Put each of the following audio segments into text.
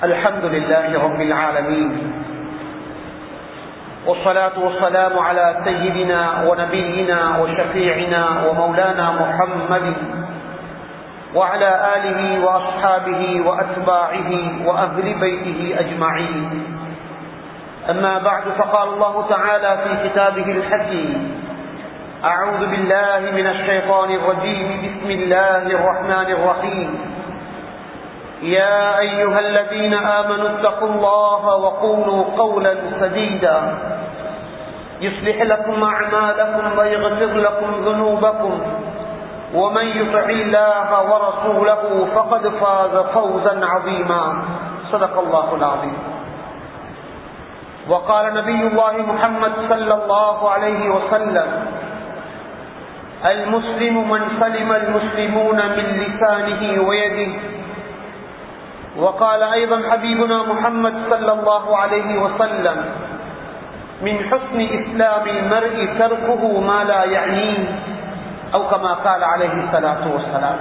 الحمد لله رب العالمين والصلاة والسلام على سيدنا ونبينا وشفيعنا ومولانا محمد وعلى آله وأصحابه وأتباعه وأهل بيته أجمعين أما بعد فقال الله تعالى في كتابه الحكيم أعوذ بالله من الشيطان الرجيم بسم الله الرحمن الرحيم يا أيها الذين آمنوا اتقوا الله وقولوا قولا سديدا يصلح لكم أعمالكم ويغفر لكم ذنوبكم ومن يطع الله ورسوله فقد فاز فوزا عظيما صدق الله العظيم وقال نبي الله محمد صلى الله عليه وسلم المسلم من سلم المسلمون من لسانه ويده وقال أيضا حبيبنا محمد صلى الله عليه وسلم من حسن إسلام المرء تركه ما لا يعنيه أو كما قال عليه الصلاة والسلام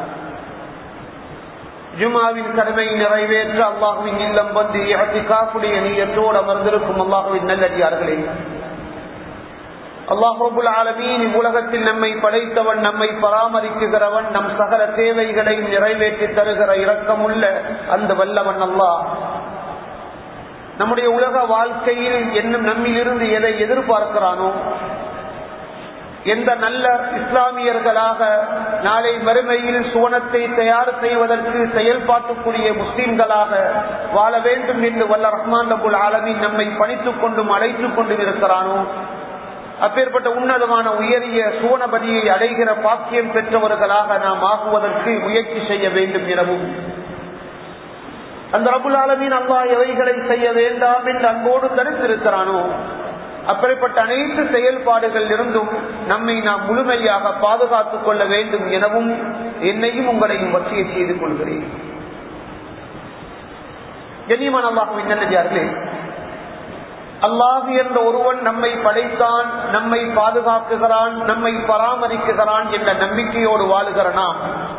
ஜுமாவின் கடமையை நிறைவேற்ற அல்லாஹுவின் இல்லம் வந்து இழத்திகாப்புடைய நீயத்தோடு அமர்ந்திருக்கும் அல்லாஹுவின் நல்லடியார்களே அல்லாஹூபுல் ஆலமீன் உலகத்தில் நம்மை படைத்தவன் நம்மை பராமரிக்குகிறவன் நம் சகல தேவைகளை நிறைவேற்றி தருகிற இரக்கமுள்ள அந்த வல்லவன் அல்லாஹ் நம்முடைய உலக வாழ்க்கையில் என்ன நம்மிலிருந்து எதை எதிர்பார்க்கிறானோ எந்த நல்ல இஸ்லாமியர்களாக நாளை மறுமையில் சுவனத்தை தயார் செய்வதற்கு செயல்பாட்டுக்குரிய முஸ்லீம்களாக வாழ வேண்டும் என்று வல்ல ரஹ்மான் அபுல் ஆலமின் நம்மை பணித்துக் கொண்டும் அழைத்துக் கொண்டும் இருக்கிறானோ அப்பேற்பட்ட உன்னதமான உயரிய சுவனபதியை அடைகிற பாக்கியம் பெற்றவர்களாக நாம் ஆகுவதற்கு முயற்சி செய்ய வேண்டும் எனவும் அந்த ரபுல் ஆலமின் அல்லா எவைகளை செய்ய வேண்டாம் என்று அன்போடு தடுத்திருக்கிறானோ அப்படிப்பட்ட அனைத்து செயல்பாடுகள் இருந்தும் நம்மை நாம் முழுமையாக பாதுகாத்துக் கொள்ள வேண்டும் எனவும் என்னையும் உங்களையும் வசிய செய்து கொள்கிறேன் கண்ணியமான அல்லாஹுவின் நல்லதார்களே அல்லாஹு என்ற ஒருவன் நம்மை படைத்தான் நம்மை பாதுகாக்குகிறான் நம்மை பராமரிக்குகிறான் என்ற நம்பிக்கையோடு வாழுகிற நாம்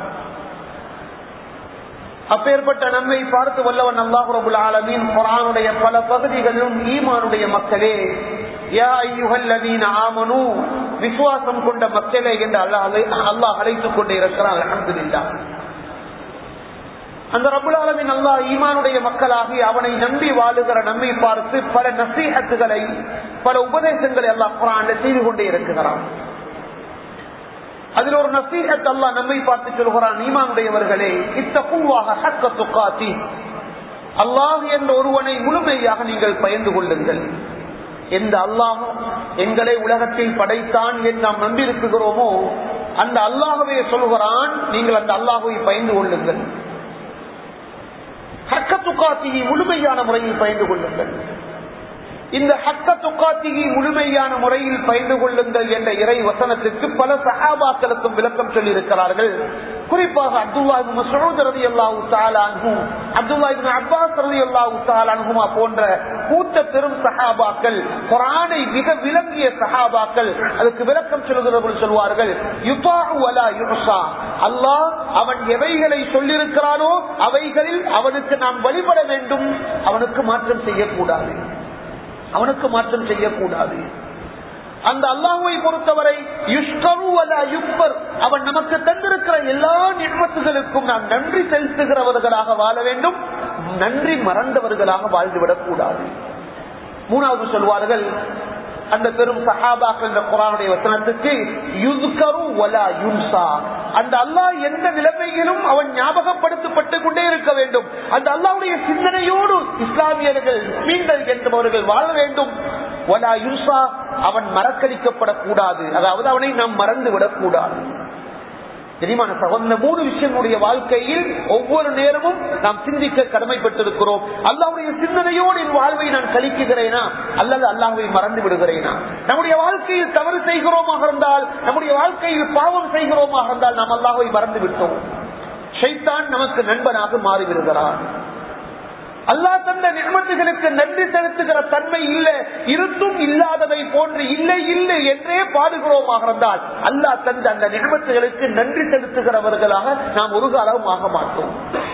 அப்பேற்பட்ட நம்மை பார்த்து வல்லவன் அல்லாஹு ரபுல் ஆலமின் குரானுடைய பல பகுதிகளிலும் ஈமானுடைய மக்களே விசுவாசம் கொண்ட மக்களே என்று அல்லாஹ் அல்லாஹ் அழைத்துக் கொண்டே இருக்கிறான் அலமதுல்லா அந்த ரபுலாலமின் அல்லா ஈமானுடைய மக்களாகி அவனை நம்பி வாழுகிற நம்மை பார்த்து பல நசீகத்துகளை பல உபதேசங்களை அல்லாஹ் குரான் செய்து கொண்டே இருக்கிறான் அதில் ஒரு நசீகத் அல்லா நம்மை பார்த்து சொல்கிறான் ஈமானுடையவர்களே இத்தகுவாக ஹக்க துக்காத்தி அல்லாஹ் என்ற ஒருவனை முழுமையாக நீங்கள் பயந்து கொள்ளுங்கள் எந்த அல்லாஹும் எங்களை உலகத்தில் படைத்தான் என்று நாம் நம்பியிருக்கிறோமோ அந்த அல்லாஹவே சொல்கிறான் நீங்கள் அந்த அல்லாஹுவை பயந்து கொள்ளுங்கள் ஹக்க துக்காத்தியை முழுமையான முறையில் பயந்து கொள்ளுங்கள் இந்த ஹக்க துக்காத்தியை முழுமையான முறையில் பயந்து கொள்ளுங்கள் என்ற இறை வசனத்திற்கு பல சகாபாக்களுக்கும் விளக்கம் சொல்லியிருக்கிறார்கள் குறிப்பாக அப்துல்லா மசூத் ரதி அல்லாஹு தாலான்ஹும் அப்துல்லா அப்பாஸ் ரதி அல்லாஹு தாலான்ஹுமா போன்ற கூட்ட பெரும் சஹாபாக்கள் குரானை மிக விளங்கிய சஹாபாக்கள் அதுக்கு விளக்கம் சொல்லுகிறவர்கள் சொல்வார்கள் அல்லாஹ் அவன் எவைகளை சொல்லியிருக்கிறானோ அவைகளில் அவனுக்கு நாம் வழிபட வேண்டும் அவனுக்கு மாற்றம் செய்யக்கூடாது அவனுக்கு மாற்றம் செய்யக்கூடாது அந்த அல்லாஹுவை பொறுத்தவரை அவன் நமக்கு தந்திருக்கிற எல்லா நிர்மத்துகளுக்கும் நாம் நன்றி செலுத்துகிறவர்களாக வாழ வேண்டும் நன்றி மறந்தவர்களாக வாழ்ந்துவிடக் கூடாது மூணாவது சொல்வார்கள் அந்த பெரும் சஹாபாக்கள் என்ற குரானுடைய வசனத்துக்கு அந்த அல்லாஹ் எந்த நிலைமையிலும் அவன் ஞாபகப்படுத்தப்பட்டு கொண்டே இருக்க வேண்டும் அந்த அல்லாவுடைய சிந்தனையோடு இஸ்லாமியர்கள் மீண்டல் என்பவர்கள் வாழ வேண்டும் ஒலா யுன்சா அவன் மறக்கடிக்கப்படக்கூடாது அதாவது அவனை நாம் மறந்து விடக்கூடாது தெரியுமான சகோதர மூணு விஷயங்களுடைய வாழ்க்கையில் ஒவ்வொரு நேரமும் நாம் சிந்திக்க கடமைப்பட்டிருக்கிறோம் அல்லாவுடைய சிந்தனையோடு என் வாழ்வை நான் கழிக்குகிறேனா அல்லது அல்லாஹை மறந்து விடுகிறேனா நம்முடைய வாழ்க்கையில் தவறு செய்கிறோமாக இருந்தால் நம்முடைய வாழ்க்கையில் பாவம் செய்கிறோமாக இருந்தால் நாம் அல்லாஹை மறந்து விட்டோம் ஷைத்தான் நமக்கு நண்பனாக மாறிவிடுகிறான் அல்லாஹ் தந்த நிர்மத்துகளுக்கு நன்றி செலுத்துகிற தன்மை இல்லை இருந்தும் இல்லாததை போன்று இல்லை இல்லை என்றே பாடுகிறோமாக இருந்தால் அல்லாஹ் தந்த அந்த நிர்மத்துகளுக்கு நன்றி செலுத்துகிறவர்களாக நாம் ஒரு காலமும் ஆக மாட்டோம்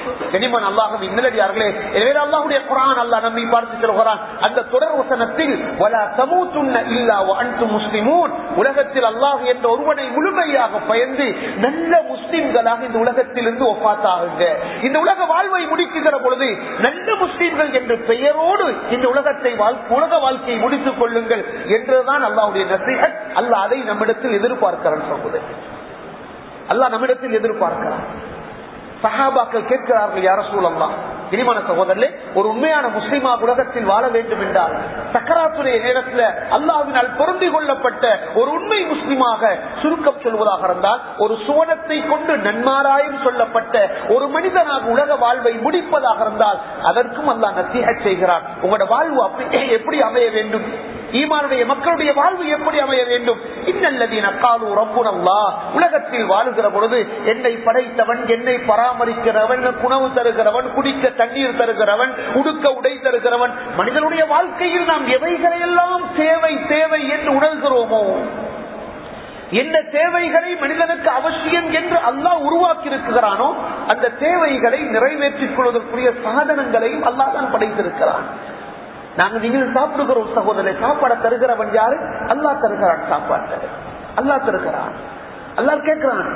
கனிமன் அல்லாஹும் இன்னலடியார்களே எனவே அல்லாஹுடைய குரான் அல்லாஹ் நம்மை பார்த்து சொல்கிறான் அந்த தொடர் வசனத்தில் வலா தமூத்துன்ன இல்லா அன்து முஸ்லிமூன் உலகத்தில் அல்லாஹ் என்ற ஒருவனை முழுமையாக பயந்து நல்ல முஸ்லிம்களாக இந்த உலகத்திலிருந்து ஒப்பாத்தாகுங்க இந்த உலக வாழ்வை முடிக்குகிற பொழுது நல்ல முஸ்லிம்கள் என்ற பெயரோடு இந்த உலகத்தை உலக வாழ்க்கையை முடித்துக் கொள்ளுங்கள் என்றுதான் அல்லாவுடைய நசிகத் அல்லாஹ் அதை நம்மிடத்தில் எதிர்பார்க்கிறான் சொல்வது அல்லாஹ் நம்மிடத்தில் எதிர்பார்க்கிறான் சஹாபாக்கள் கேட்கிறார்கள் யார சூழல்லாம் இனிமான சகோதரர்களே ஒரு உண்மையான முஸ்லிமா உலகத்தில் வாழ வேண்டும் என்றால் சக்கராத்துடைய நேரத்தில் அல்லாவினால் பொருந்தி கொள்ளப்பட்ட ஒரு உண்மை முஸ்லிமாக சுருக்கம் சொல்வதாக இருந்தால் ஒரு சுவனத்தை கொண்டு நன்மாராயம் சொல்லப்பட்ட ஒரு மனிதனாக உலக வாழ்வை முடிப்பதாக இருந்தால் அதற்கும் அல்லா நசீக செய்கிறார் உங்களோட வாழ்வு அப்படி எப்படி அமைய வேண்டும் ஈமானுடைய மக்களுடைய வாழ்வு எப்படி அமைய வேண்டும் இன்னல்லதீன காலு ரப்புனல்லா உலகத்தில் வாழுகிற பொழுது என்னை படைத்தவன் என்னை பராமரிக்கிறவன் உணவு தருகிறவன் குடிக்க தண்ணீர் தருகிறவன் உடுக்க உடை தருகிறவன் மனிதனுடைய வாழ்க்கையில் நாம் எவைகளையெல்லாம் தேவை தேவை என்று உணர்கிறோமோ எந்த தேவைகளை மனிதனுக்கு அவசியம் என்று அல்லாஹ் உருவாக்கி இருக்கிறானோ அந்த தேவைகளை நிறைவேற்றிக் கொள்வதற்குரிய சாதனங்களையும் அல்லாஹ் தான் படைத்திருக்கிறான் நாங்க நீங்கள் சாப்பிடுகிறோம் சகோதரரை சாப்பாட தருகிறவன் யாரு அல்லா தருகிறான் சாப்பாட்டை அல்லா தருகிறான் அல்லா கேட்கிறான்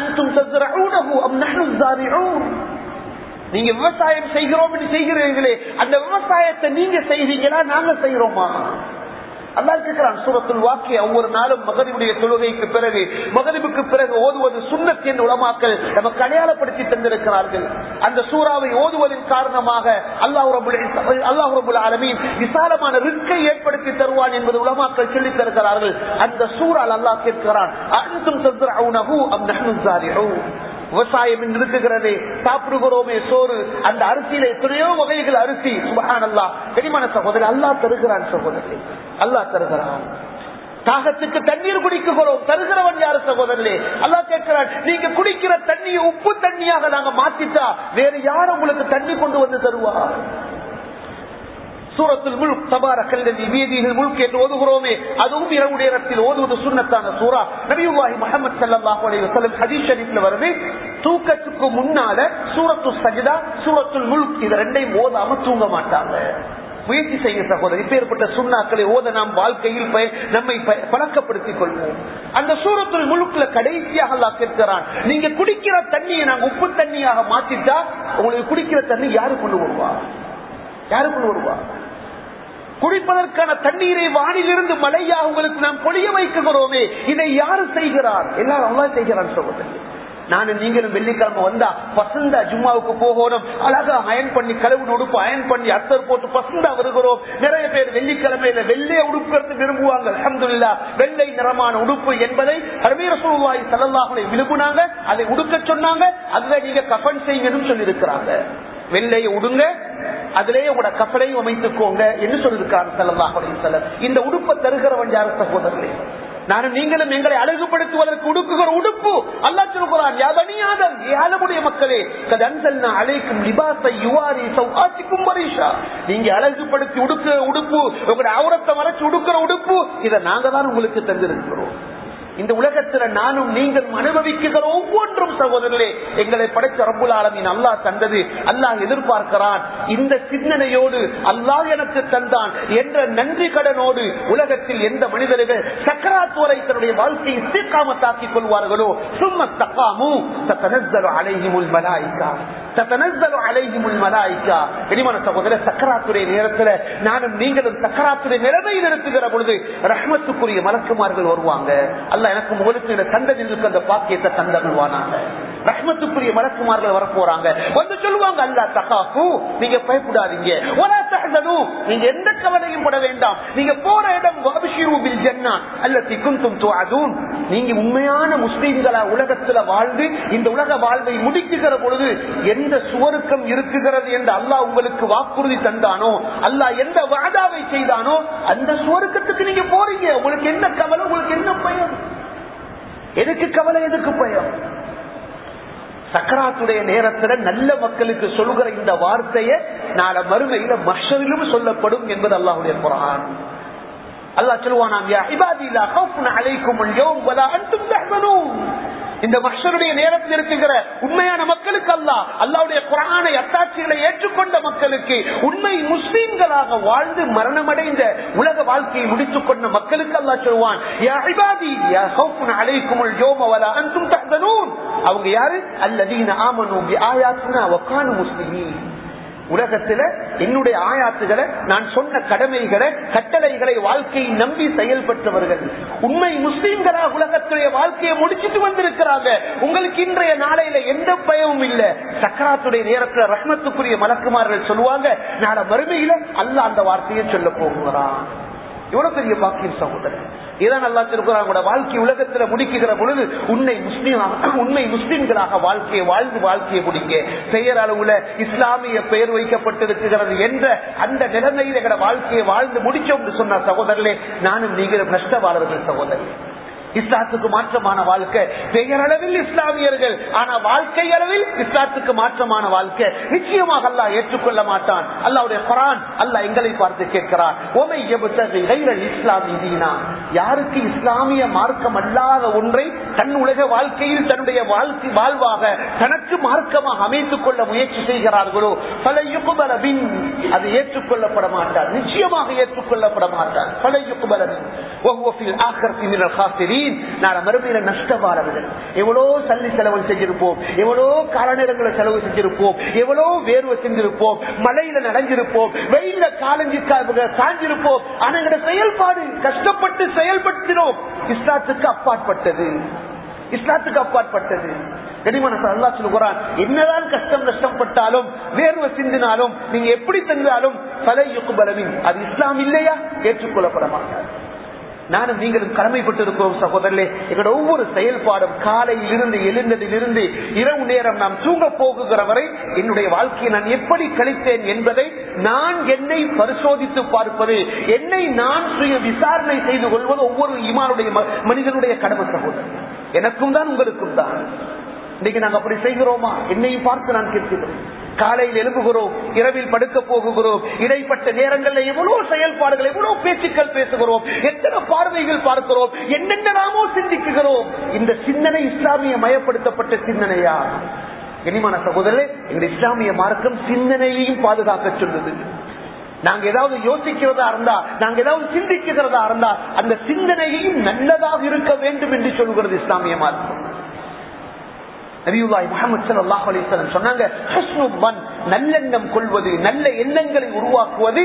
நீங்க விவசாயம் செய்கிறோம் செய்கிறீர்களே அந்த விவசாயத்தை நீங்க செய்வீங்களா நாங்க செய்யறோமா அல்லா கேட்கிறான் சூரத்துல் வாக்கிய ஒவ்வொரு நாளும் மகரிபுடைய தொழுகைக்கு பிறகு மகரிபுக்கு பிறகு ஓதுவது சுண்ணத் என்ற உலமாக்கள் நமக்கு அடையாளப்படுத்தி தந்திருக்கிறார்கள் அந்த சூறாவை ஓதுவதன் காரணமாக அல்லாஹ் அல்லாஹ் ஆலமீன் விசாலமான ரிக்கை ஏற்படுத்தி தருவான் என்பது உலமாக்கள் சொல்லித் தருகிறார்கள் அந்த சூறால் அல்லாஹ் கேட்கிறான் அன்தும் தத்ரவுனஹு அம் நஹ்னு ஸாரிஊன் விவசாயம் என்று இருக்குகிறதே சாப்பிடுகிறோமே சோறு அந்த அரிசியில எத்தனையோ வகைகள் அரிசி சுபகான் அல்லா பெரியமான சகோதரி அல்லா தருகிறான் சகோதரி அல்லா தருகிறான் தாகத்துக்கு தண்ணீர் குடிக்குகிறோம் தருகிறவன் யாரு சகோதரர்களே அல்லா கேட்கிறான் நீங்க குடிக்கிற தண்ணியை உப்பு தண்ணியாக நாங்க மாத்திட்டா வேற யார் உங்களுக்கு தண்ணி கொண்டு வந்து தருவா சூரத்தில் முழுக் தபார கல்லதி வீதிகள் முழுக் என்று ஓதுகிறோமே அதுவும் இரவு நேரத்தில் ஓதுவது சுண்ணத்தான சூரா நபியுல்லாஹி முகமது சல்லாஹ் அலைஹி வஸல்லம் ஹதீஸ் ஷரீஃப்ல வருது தூக்கத்துக்கு முன்னால சூரத்து சஜிதா சூரத்துல் முல்க் இது ரெண்டையும் ஓதாம தூங்க மாட்டாங்க முயற்சி செய்ய சகோதரர் இப்பேற்பட்ட சுண்ணாக்களை ஓத நாம் வாழ்க்கையில் நம்மை பழக்கப்படுத்திக் கொள்வோம் அந்த சூரத்துள் முழுக்குல கடைசியாக அல்லா கேட்கிறான் நீங்க குடிக்கிற தண்ணியை நாங்க உப்பு தண்ணியாக மாத்திட்டா உங்களுக்கு குடிக்கிற தண்ணி யாரு கொண்டு வருவா யாரு கொண்டு வருவா குடிப்பதற்கான தண்ணீரை வானிலிருந்து மழையாக உங்களுக்கு நாம் பொழிய வைக்கிறோமே இதை யாரு செய்கிறார் எல்லாரும் அல்லா செய்கிறான் சகோதரி நானும் நீங்களும் வெள்ளிக்கிழமை வந்தா பசந்தா ஜும்மாவுக்கு போகணும் அழகா அயன் பண்ணி கழுவு உடுப்பு அயன் பண்ணி அத்தர் போட்டு பசந்தா வருகிறோம் நிறைய பேர் வெள்ளிக்கிழமையில வெள்ளைய உடுப்பு விரும்புவாங்க அஹமதுல்லா வெள்ளை நிறமான உடுப்பு என்பதை அரபீர சூழ்வாய் செல்லல்லாஹனை விரும்புனாங்க அதை உடுக்க சொன்னாங்க அதுல நீங்க கஃபன் செய்யணும் சொல்லி இருக்கிறாங்க வெள்ளையை உடுங்க அதிலேயே உங்களோட கப்பலையும் அமைத்துக்கோங்க என்று சொல்லியிருக்காரு செல்லல்லாஹ் இந்த உடுப்பை தருகிறவன் யார் சகோதரர்களே நானும் நீங்களும் எங்களை அழகுபடுத்துவதற்கு உடுக்குகிற உடுப்பு அல்லா சொல்கிறான் யாதனியாதம் ஏழமுடைய மக்களே கதன்சல்னா அழைக்கும் லிபாசை யுவாரி சௌகாசிக்கும் பரீஷா நீங்க அழகுபடுத்தி உடுக்கிற உடுப்பு உங்களுடைய அவரத்தை மறைச்சு உடுக்கிற உடுப்பு இதை நாங்க தான் உங்களுக்கு தந்திருக்கிறோம் இந்த உலகத்துல நானும் நீங்கள் அனுபவிக்குகிற ஒவ்வொன்றும் சகோதரர்களே எங்களை படைச்ச ரப்புல் ஆலமின் அல்லாஹ் தந்தது அல்லாஹ் எதிர்பார்க்கிறான் இந்த சிந்தனையோடு அல்லாஹ் எனக்கு தந்தான் என்ற நன்றி கடனோடு உலகத்தில் எந்த மனிதர்கள் சக்கராத் வரை தன்னுடைய வாழ்க்கையை சீர்காமத்தாக்கிக் கொள்வார்களோ சும்ம தக்காமு தத்தனஸ்தலு அலைஹிமுல் மலாயிகா தத்தனஸ்தலு அலைஹிமுல் மலாயிகா இனிமான சகோதர சக்கராத்துடைய நேரத்துல நானும் நீங்களும் சக்கராத்துடைய நிலைமையில் இருக்குகிற பொழுது ரஹ்மத்துக்குரிய மலக்குமார்கள் வருவாங்க அல்ல எனக்கு உங்களுக்கு இந்த தந்ததில் அந்த பாக்கியத்தை தந்தருவானாங்க ரஹ்மத்துக்குரிய மலக்குமார்கள் வரப்போறாங்க வந்து சொல்லுவாங்க அல்லா தகாப்பு நீங்க பயப்படாதீங்க நீங்க எந்த கவலையும் பட வேண்டாம் நீங்க போற இடம் நீங்க உண்மையான முஸ்லீம்களா உலகத்துல வாழ்ந்து இந்த உலக வாழ்வை முடிக்குகிற பொழுது எந்த சுவருக்கம் இருக்குகிறது என்று அல்லாஹ் உங்களுக்கு வாக்குறுதி தந்தானோ அல்லாஹ் எந்த வாதாவை செய்தானோ அந்த சுவருக்கத்துக்கு நீங்க போறீங்க உங்களுக்கு என்ன கவலை உங்களுக்கு என்ன பயம் எதுக்கு கவலை எதுக்கு பயம் சக்கராத்துடைய நேரத்துல நல்ல மக்களுக்கு சொல்லுகிற இந்த வார்த்தையை நாள மறுமையில மஷரிலும் சொல்லப்படும் என்பது அல்லாஹுடைய குரான் அல்லா சொல்லுவானாம் இந்த மஷருடைய நேரத்தில் இருக்குகிற உண்மையான மக்களுக்கு அல்ல அல்லாவுடைய குரானை அத்தாட்சிகளை ஏற்றுக்கொண்ட மக்களுக்கு உண்மை முஸ்லீம்களாக வாழ்ந்து மரணமடைந்த உலக வாழ்க்கையை முடித்துக் கொண்ட மக்களுக்கு அல்லா சொல்வான் யா இபாதி, யா ஹவுஃபுன் அலைக்குமுல் யௌம வலா அன்தும் தஹ்சனூன். அவங்க யாரு அல்லதீன ஆமனு பி ஆயாத்தினா வக்கானு முஸ்லிமீன் உலகத்துல என்னுடைய ஆயாத்துகளை நான் சொன்ன கடமைகளை கட்டளைகளை வாழ்க்கையை நம்பி செயல்பட்டவர்கள் உண்மை முஸ்லீம்களா உலகத்துடைய வாழ்க்கையை முடிச்சிட்டு வந்திருக்கிறாங்க உங்களுக்கு இன்றைய நாளையில எந்த பயமும் இல்ல சக்கராத்துடைய நேரத்துல ரஹ்மத்துக்குரிய மலக்குமார்கள் சொல்லுவாங்க நாளை மறுமையில அல்ல அந்த வார்த்தையை சொல்ல போகிறான் எவ்வளவு பெரிய பாக்கியம் சகோதரர் இதான் நல்லா திருக்குறாங்க வாழ்க்கை உலகத்துல முடிக்குகிற பொழுது உன்னை முஸ்லீம் உண்மை முஸ்லீம்களாக வாழ்க்கையை வாழ்ந்து வாழ்க்கையை முடிங்க பெயர் அளவுல இஸ்லாமிய பெயர் வைக்கப்பட்டிருக்கிறது என்ற அந்த நிலைமையில் எங்களோட வாழ்க்கையை வாழ்ந்து முடிச்சோம் என்று சொன்ன சகோதரர்களே நானும் நீங்களும் நஷ்டவாளர்கள் சகோதரர் இஸ்லாத்துக்கு மாற்றமான வாழ்க்கை பெயரளவில் இஸ்லாமியர்கள் ஆனா வாழ்க்கை அளவில் இஸ்லாத்துக்கு மாற்றமான வாழ்க்கை நிச்சயமாக அல்லா ஏற்றுக்கொள்ள மாட்டான் அல்லாவுடைய குரான் அல்ல எங்களை பார்த்து கேட்கிறான் ஓமை இஸ்லாமி தீனா யாருக்கு இஸ்லாமிய மார்க்கம் அல்லாத ஒன்றை தன் உலக வாழ்க்கையில் தன்னுடைய வாழ்க்கை வாழ்வாக தனக்கு மார்க்கமாக அமைத்துக் கொள்ள முயற்சி செய்கிறார்களோ பல யுகுபலபின் அது ஏற்றுக்கொள்ளப்பட மாட்டார் நிச்சயமாக ஏற்றுக்கொள்ளப்பட மாட்டார் பல யுகுபலபின் மறுமையில நஷ்டவாளர்கள் எவ்வளோ சல்லி செலவு செஞ்சிருப்போம் எவ்வளோ காலநேரங்களை செலவு செஞ்சிருப்போம் எவ்வளோ வேர்வை செஞ்சிருப்போம் மலையில நடந்திருப்போம் வெயில காலஞ்சி காஞ்சிருப்போம் ஆனா எங்களோட செயல்பாடு கஷ்டப்பட்டு செயல்படுத்தினோம் இஸ்லாத்துக்கு அப்பாற்பட்டது இஸ்லாத்துக்கு அப்பாற்பட்டது என்னதான் கஷ்டம் கஷ்டப்பட்டாலும் வேர்வை சிந்தினாலும் நீங்க எப்படி தந்தாலும் பல யுக்குபலமின் அது இஸ்லாம் இல்லையா ஏற்றுக்கொள்ளப்பட மாட்டார் நானும் நீங்களும் கடமைப்பட்டிருக்கிறோம் சகோதரர்களே எங்களோட ஒவ்வொரு செயல்பாடும் காலையில் இருந்து எழுந்ததில் இருந்து இரவு நேரம் நாம் தூங்க போகுகிற வரை என்னுடைய வாழ்க்கையை நான் எப்படி கழித்தேன் என்பதை நான் என்னை பரிசோதித்து பார்ப்பது என்னை நான் சுய விசாரணை செய்து கொள்வது ஒவ்வொரு இமானுடைய மனிதனுடைய கடமை சகோதரர் எனக்கும் தான் உங்களுக்கும் தான் இன்னைக்கு நாங்க அப்படி செய்கிறோமா என்னையும் பார்த்து நான் கேட்கிறேன் காலையில் எழுப்புகிறோம் இரவில் படுக்க போகுகிறோம் இடைப்பட்ட நேரங்களில் எவ்வளவு செயல்பாடுகள் எவ்வளவு பேச்சுக்கள் பேசுகிறோம் எத்தனை பார்வைகள் பார்க்கிறோம் என்னென்ன நாமோ சிந்திக்குகிறோம் இந்த சிந்தனை இஸ்லாமிய மயப்படுத்தப்பட்ட சிந்தனையா இனிமான சகோதரே எங்க இஸ்லாமிய மார்க்கம் சிந்தனையையும் பாதுகாக்க சொல்லுது நாங்க ஏதாவது யோசிக்கிறதா இருந்தா நாங்க ஏதாவது சிந்திக்கிறதா இருந்தா அந்த சிந்தனையையும் நல்லதாக இருக்க வேண்டும் என்று சொல்கிறது இஸ்லாமிய மார்க்கம் நபியுல்லாய் முகமது சல்லாஹ் அலிஸ்லாம் சொன்னாங்க நல்லெண்ணம் கொள்வது நல்ல எண்ணங்களை உருவாக்குவது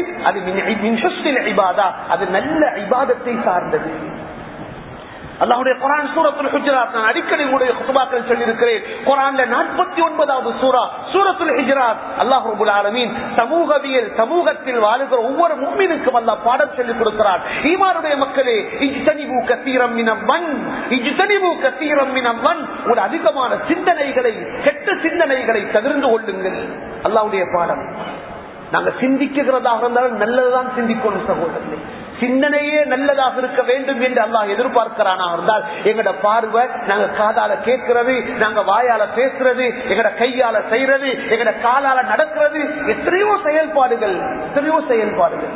அது இபாதா அது நல்ல இபாதத்தை சார்ந்தது அல்லாஹுடைய குரான் சூரத்துல் ஹுஜராத் நான் அடிக்கடி உங்களுடைய குத்துபாக்கள் சொல்லியிருக்கிறேன் குரான்ல நாற்பத்தி ஒன்பதாவது சூரா சூரத்துல் ஹுஜராத் அல்லாஹ் ரபுல் ஆலமீன் சமூகவியல் சமூகத்தில் வாழுகிற ஒவ்வொரு மும்மினுக்கும் அல்லாஹ் பாடம் சொல்லிக் கொடுக்கிறார் ஈமானுடைய மக்களே இஜ்தனிபு கத்தீரம் மினவன் இஜ்தனிபு கத்தீரம் மினவன் ஒரு அதிகமான சிந்தனைகளை கெட்ட சிந்தனைகளை தவிர்ந்து கொள்ளுங்கள் அல்லாஹ்வுடைய பாடம் நாங்க சிந்திக்கிறதாக இருந்தாலும் நல்லதுதான் சிந்திக்கணும் சகோதரர்களே சிந்தனையே நல்லதாக இருக்க வேண்டும் என்று அல்லாஹ் எதிர்பார்க்கிறானா இருந்தால் எங்கட பார்வை நாங்க காதால கேட்கிறது நாங்க வாயால பேசுறது எங்கட கையால செய்யறது எங்கட காலால நடக்கிறது எத்தனையோ செயல்பாடுகள் எத்தனையோ செயல்பாடுகள்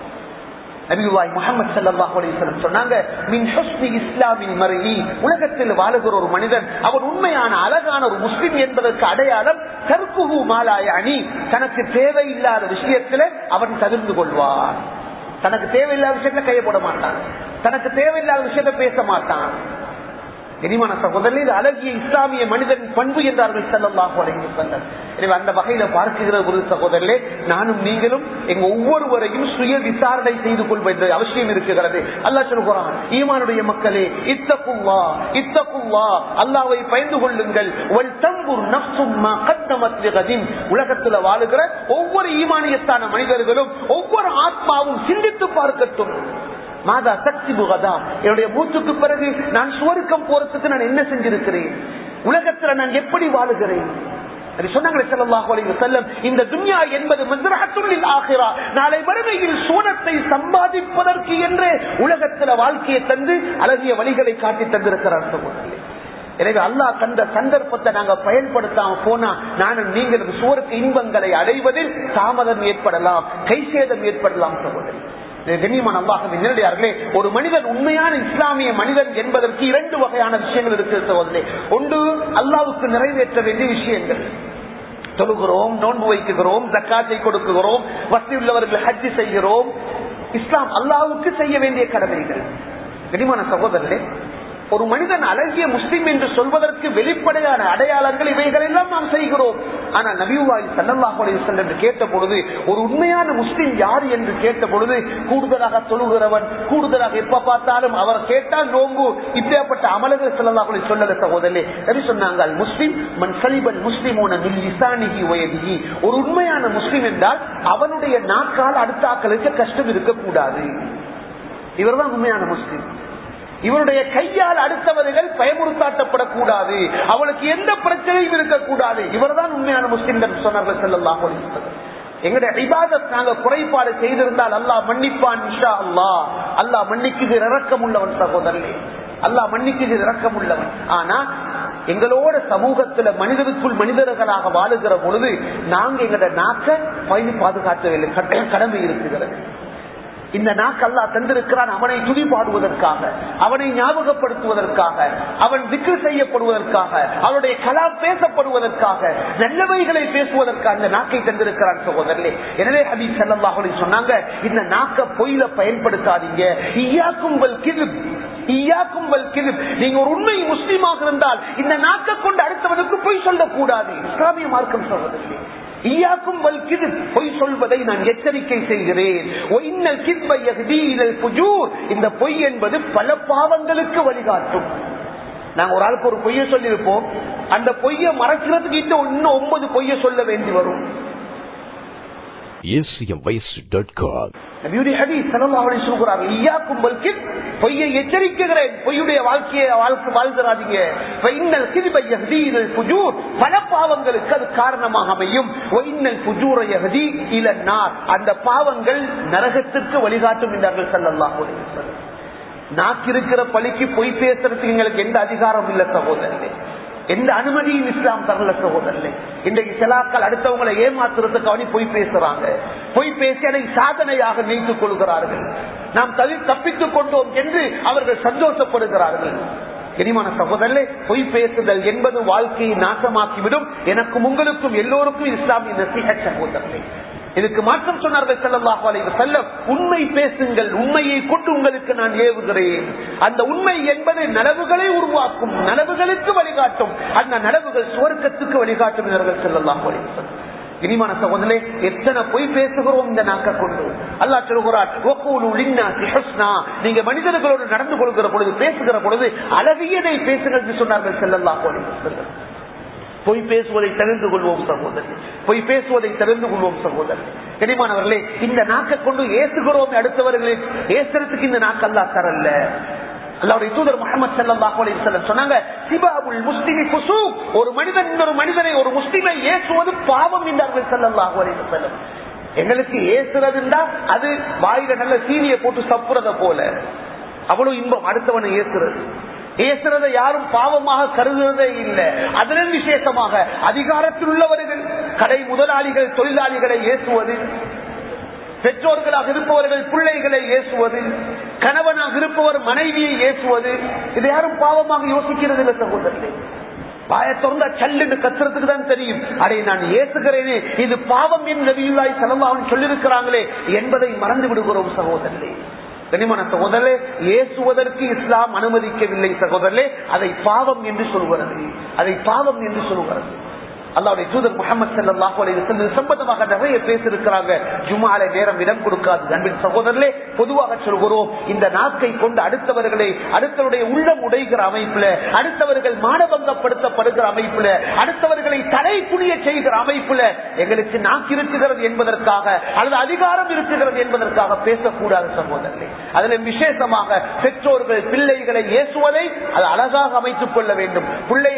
நபிவாய் முகமது சல்லாஹ் அலிஸ்லம் சொன்னாங்க மின் ஹஸ்னி இஸ்லாமின் மருகி உலகத்தில் வாழுகிற ஒரு மனிதன் அவர் உண்மையான அழகான ஒரு முஸ்லிம் என்பதற்கு அடையாளம் கற்குகு மாலாய அணி தனக்கு தேவையில்லாத விஷயத்துல அவன் தவிர்த்து கொள்வார் தனக்கு தேவையில்லாத விஷயத்துல கைய போட மாட்டான் தனக்கு தேவையில்லாத விஷயத்த பேச மாட்டான் இனிமான சகோதரர் இது அழகிய இஸ்லாமிய மனிதன் பண்பு என்றார்கள் செல்லல்லாஹு அலைஹி வஸல்லம் எனவே அந்த வகையில பார்க்கிற ஒரு சகோதரர்களே நானும் நீங்களும் எங்க ஒவ்வொருவரையும் சுய விசாரணை செய்து கொள்வது அவசியம் இருக்கிறது அல்லாஹ் சொல்கிறான் ஈமானுடைய மக்களே இத்தகுவா இத்தகுவா அல்லாவை பயந்து கொள்ளுங்கள் வல் தம்புர் நஃப்சும் மா கத்தமத் லிகதின் உலகத்துல வாழுகிற ஒவ்வொரு ஈமானியத்தான மனிதர்களும் ஒவ்வொரு ஆத்மாவும் சிந்தித்து பார்க்கட்டும் மாதா சக்தி புகதா என்னுடைய மூச்சுக்கு பிறகு நான் சுவருக்கம் போறதுக்கு நான் என்ன செஞ்சிருக்கிறேன் உலகத்துல நான் எப்படி வாழுகிறேன் இந்த துன்யா என்பது நாளை மறுமையில் சோனத்தை சம்பாதிப்பதற்கு என்று உலகத்துல வாழ்க்கையை தந்து அழகிய வழிகளை காட்டி தந்திருக்கிறார் எனவே அல்லாஹ் தந்த சந்தர்ப்பத்தை நாங்க பயன்படுத்தாம போனா நானும் நீங்களும் சுவருக்கு இன்பங்களை அடைவதில் தாமதம் ஏற்படலாம் கை சேதம் ஏற்படலாம் சகோதரி கண்ணியமான அல்லாஹின் நேரடியார்களே ஒரு மனிதன் உண்மையான இஸ்லாமிய மனிதன் என்பதற்கு இரண்டு வகையான விஷயங்கள் இருக்கிறது ஒன்று அல்லாவுக்கு நிறைவேற்ற வேண்டிய விஷயங்கள் தொழுகிறோம் நோன்பு வைக்குகிறோம் ஜக்காத்தை கொடுக்குகிறோம் வசதி உள்ளவர்கள் ஹஜ்ஜி செய்கிறோம் இஸ்லாம் அல்லாவுக்கு செய்ய வேண்டிய கடமைகள் கனிமான சகோதரர்களே ஒரு மனிதன் அழகிய முஸ்லிம் என்று சொல்வதற்கு வெளிப்படையான அடையாளங்கள் இவைகள் எல்லாம் நாம் செய்கிறோம் ஆனால் நபிவாய் சல்லாஹ் என்று கேட்ட பொழுது ஒரு உண்மையான முஸ்லிம் யார் என்று கேட்ட பொழுது கூடுதலாக தொழுகிறவன் கூடுதலாக எப்ப பார்த்தாலும் அவர் கேட்டால் நோம்பு இப்பேற்பட்ட அமலர்கள் செல்லல்லாஹ் சொல்லல சகோதரே நபி சொன்னாங்க முஸ்லிம் மன் சலிபன் முஸ்லிமோன லிசானிகி வயதிகி ஒரு உண்மையான முஸ்லிம் என்றால் அவனுடைய நாக்கால் அடுத்த ஆக்களுக்கு கஷ்டம் இருக்கக்கூடாது இவர்தான் உண்மையான முஸ்லிம் இவருடைய கையால் அடுத்தவர்கள் பயமுறுத்தாட்டப்படக்கூடாது அவளுக்கு எந்த பிரச்சனையும் இருக்கக்கூடாது இவர்தான் உண்மையான முஸ்லிம் சொன்னார்கள் செல்லலாம் எங்களுடைய இபாதத் நாங்க குறைபாடு செய்திருந்தால் அல்லாஹ் மன்னிப்பான் இஷா அல்லா அல்லாஹ் மன்னிக்குது இறக்கம் உள்ளவன் சகோதரே அல்லாஹ் மன்னிக்குது இறக்கம் உள்ளவன் ஆனா எங்களோட சமூகத்துல மனிதருக்குள் மனிதர்களாக வாழுகிற பொழுது நாங்க எங்களோட நாக்க பயணி பாதுகாக்க வேண்டிய கடமை இருக்கிறது இந்த நாக்கல்லா தந்திருக்கிறான் அவனை துதி பாடுவதற்காக அவனை ஞாபகப்படுத்துவதற்காக அவன் திக்கு செய்யப்படுவதற்காக அவனுடைய கலா பேசப்படுவதற்காக நல்லவைகளை பேசுவதற்காக இந்த நாக்கை தந்திருக்கிறான் சகோதரே எனவே ஹபீப் செல்லல்லாஹ் சொன்னாங்க இந்த நாக்க பொய்ல பயன்படுத்தாதீங்க ஈயாக்கும் கிருப் ஈயாக்கும் கிருப் நீங்க ஒரு உண்மை முஸ்லீமாக இருந்தால் இந்த நாக்க கொண்டு அடுத்தவனுக்கு பொய் சொல்லக்கூடாது இஸ்லாமிய மார்க்கம் சகோதரே ஈயாக்கும் வல்கிது பொய் சொல்வதை நான் எச்சரிக்கை செய்கிறேன் இந்த பொய் என்பது பல பாவங்களுக்கு வழிகாட்டும் நாங்க ஒரு ஆளுக்கு ஒரு பொய்ய சொல்லியிருப்போம் அந்த பொய்ய மறைக்கிறதுக்கு இன்னும் ஒன்பது பொய்ய சொல்ல வேண்டி வரும் பொய்யை எச்சரிக்கிறேன் பொய்யுடைய வாழ்க்கையை வாழ்க்கை வாழ்ந்துடாதீங்க பல பாவங்களுக்கு அது காரணமாக அமையும் அந்த பாவங்கள் நரகத்திற்கு வழிகாட்டும் என்றார்கள் செல்லலாம் நாக்கிருக்கிற பழிக்கு பொய் பேசுறதுக்கு எங்களுக்கு எந்த அதிகாரம் இல்லை சகோதரனே எந்த அனுமதியும் இஸ்லாம் தரல சகோதரர்களே இன்றைக்கு சிலாக்கள் அடுத்தவங்களை ஏமாத்துறதுக்கு அவனி பொய் பேசுறாங்க பொய் பேசி அதை சாதனையாக நினைத்துக் கொள்கிறார்கள் நாம் தவி தப்பித்துக் கொண்டோம் என்று அவர்கள் சந்தோஷப்படுகிறார்கள் இனிமான சகோதரே பொய் பேசுதல் என்பது வாழ்க்கையை நாசமாக்கிவிடும் எனக்கும் உங்களுக்கும் எல்லோருக்கும் இஸ்லாமிய நசிக சகோதரர்களே இதுக்கு மாற்றம் சொன்னார்கள் செல்லல்லாஹு அலைஹி வஸல்லம் உண்மை பேசுங்கள் உண்மையை கொண்டு உங்களுக்கு நான் ஏவுகிறேன் அந்த உண்மை என்பது நலவுகளை உருவாக்கும் நலவுகளுக்கு வழிகாட்டும் அந்த நலவுகள் சுவர்க்கத்துக்கு வழிகாட்டும் என்றார்கள் செல்லல்லாஹு அலைஹி வஸல்லம் இனிமான சகோதரே எத்தனை பொய் பேசுகிறோம் இந்த நாக்க கொண்டு அல்லா சொல்கிறார் நீங்க மனிதர்களோடு நடந்து கொள்கிற பொழுது பேசுகிற பொழுது அழகியதை பேசுகிறது சொன்னார்கள் செல்லல்லா செல்லம் பொய் பேசுவதை தெரிந்து கொள்வோம் சகோதரர் பொய் பேசுவதை தெரிந்து கொள்வோம் சகோதரர் கனிமானவர்களே இந்த நாக்கை கொண்டு ஏசுகிறோம் அடுத்தவர்களே ஏசுறதுக்கு இந்த நாக்கு அல்லா தரல அல்லாவுடைய தூதர் முகமது சல்லாஹ் அலையம் சொன்னாங்க சிபாபுல் முஸ்லிமி குசு ஒரு மனிதன் இன்னொரு மனிதனை ஒரு முஸ்லிமை ஏசுவது பாவம் என்றார்கள் சல்லாஹ் அலையம் செல்லம் எங்களுக்கு ஏசுறதுண்டா அது வாயில நல்ல சீனியை போட்டு சப்புறத போல அவ்வளவு இன்பம் அடுத்தவனை ஏசுறது ஏசுறதை யாரும் பாவமாக கருதுறதே இல்லை அதிலும் விசேஷமாக அதிகாரத்தில் உள்ளவர்கள் கடை முதலாளிகள் தொழிலாளிகளை ஏசுவது பெற்றோர்களாக இருப்பவர்கள் பிள்ளைகளை ஏசுவது கணவனாக இருப்பவர் மனைவியை ஏசுவது இதை யாரும் பாவமாக யோசிக்கிறது இல்லை சகோதரர்களே பாய திறந்த சல்லுன்னு கத்துறதுக்கு தான் தெரியும் அதை நான் ஏசுகிறேனே இது பாவம் என் நபியுல்லாய் செலவாகும் சொல்லியிருக்கிறாங்களே என்பதை மறந்து விடுகிறோம் சகோதரர்களே கனிமன சகோதரே ஏசுவதற்கு இஸ்லாம் அனுமதிக்கவில்லை சகோதரே அதை பாவம் என்று சொல்கிறது அதை பாவம் என்று சொல்கிறது அல்லாவுடைய தூதர் முகமது சல்லாஹ் அலைவசம் சம்பந்தமாக நிறைய பேசிருக்கிறாங்க ஜுமால நேரம் இடம் கொடுக்காது அன்பின் சகோதரர்களே பொதுவாக சொல்கிறோம் இந்த நாக்கை கொண்டு அடுத்தவர்களை அடுத்தவருடைய உள்ளம் உடைகிற அமைப்புல அடுத்தவர்கள் மானபங்கப்படுத்தப்படுகிற அமைப்புல அடுத்தவர்களை தலை புனிய செய்கிற அமைப்புல எங்களுக்கு நாக்கு இருக்குகிறது என்பதற்காக அல்லது அதிகாரம் இருக்குகிறது என்பதற்காக பேசக்கூடாது சகோதரர்களே அதுல விசேஷமாக பெற்றோர்கள் பிள்ளைகளை ஏசுவதை அது அழகாக அமைத்துக் கொள்ள வேண்டும் பிள்ளைகள்